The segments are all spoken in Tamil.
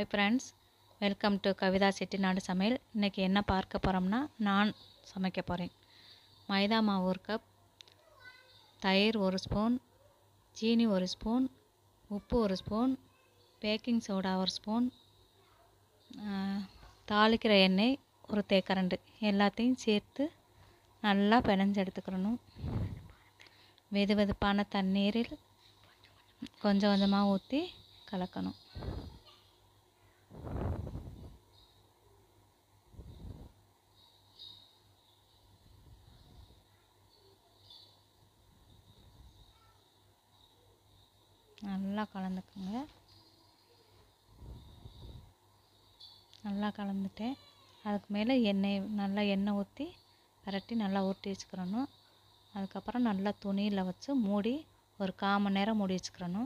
high friends welcome to Kavitha Chettinad சமையல் இன்றைக்கி என்ன பார்க்க போகிறோம்னா நான் சமைக்க போகிறேன் மைதா மாவு ஒரு கப் தயிர் ஒரு ஸ்பூன் சீனி ஒரு ஸ்பூன் உப்பு ஒரு ஸ்பூன் பேக்கிங் சோடா ஒரு ஸ்பூன் தாளிக்கிற எண்ணெய் ஒரு தேக்கரண்டு எல்லாத்தையும் சேர்த்து நல்லா பிணைஞ்சு எடுத்துக்கிறணும் வெது வெதுப்பான தண்ணீரில் கொஞ்சம் கொஞ்சமாக ஊற்றி கலக்கணும் நல்லா கலந்துக்குங்க நல்லா கலந்துட்டேன் அதுக்கு மேலே எண்ணெய் நல்லா எண்ணெய் ஊற்றி பரட்டி நல்லா ஊற்றி வச்சுக்கிறணும் அதுக்கப்புறம் நல்லா துணியில் வச்சு மூடி ஒரு கால் மணி நேரம் மூடி வச்சுக்கிறணும்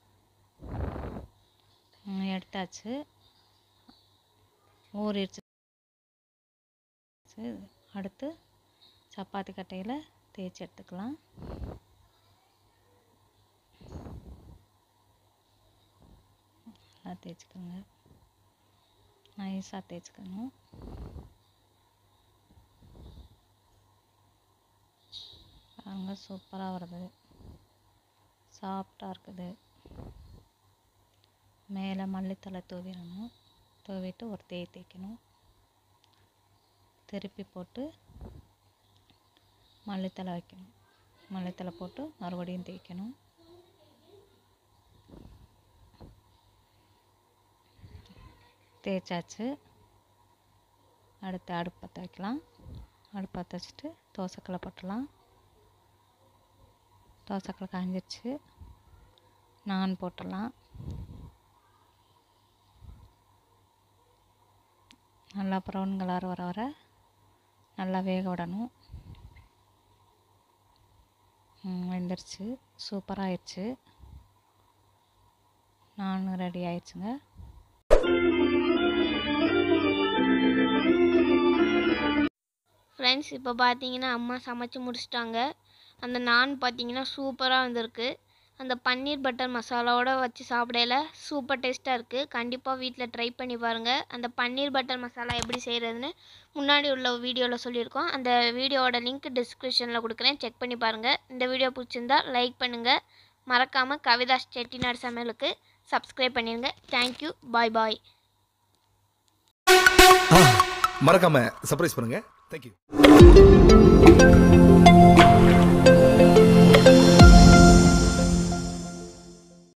எடுத்தாச்சு ஊறிடுச்சு அடுத்து சப்பாத்தி கட்டையில் தேய்ச்சி எடுத்துக்கலாம் நல்லா தேய்ச்சிக்கோங்க நைஸாக தேய்ச்சிக்கணும் பாருங்க சூப்பராக வருது சாஃப்டாக இருக்குது மேலே மல்லித்தலை தூவிடணும் தூவிட்டு ஒரு தேய் தேய்க்கணும் திருப்பி போட்டு மல்லித்தலை வைக்கணும் மல்லித்தலை போட்டு மறுபடியும் தேய்க்கணும் தேய்ச்சாச்சு அடுத்து அடுப்பு பற்ற வைக்கலாம் அடுப்பு பற்ற வச்சுட்டு தோசைக்கல்லை போட்டுடலாம் தோசைக்கல்லை காஞ்சிடுச்சு நான் போட்டுடலாம் நல்லா ப்ரௌன் கலர் வர வர நல்லா வேக விடணும் வெந்துருச்சு சூப்பராக ஆயிடுச்சு நான் ரெடி ஆயிடுச்சுங்க ஃப்ரெண்ட்ஸ் இப்போ பார்த்தீங்கன்னா அம்மா சமைச்சு முடிச்சிட்டாங்க அந்த நான் பார்த்தீங்கன்னா சூப்பராக வந்திருக்கு அந்த பன்னீர் பட்டர் மசாலாவோட வச்சு சாப்பிடையில சூப்பர் டேஸ்ட்டாக இருக்குது கண்டிப்பாக வீட்டில் ட்ரை பண்ணி பாருங்கள் அந்த பன்னீர் பட்டர் மசாலா எப்படி செய்கிறதுன்னு முன்னாடி உள்ள வீடியோவில் சொல்லியிருக்கோம் அந்த வீடியோவோட லிங்க் டிஸ்கிரிப்ஷனில் கொடுக்குறேன் செக் பண்ணி பாருங்கள் இந்த வீடியோ பிடிச்சிருந்தா லைக் பண்ணுங்கள் மறக்காமல் கவிதா செட்டிநாடு சமையலுக்கு சப்ஸ்கிரைப் பண்ணிடுங்க தேங்க்யூ பாய் பாய் மறக்காம சர்ப்ரைஸ் பண்ணுங்க தேங்க்யூ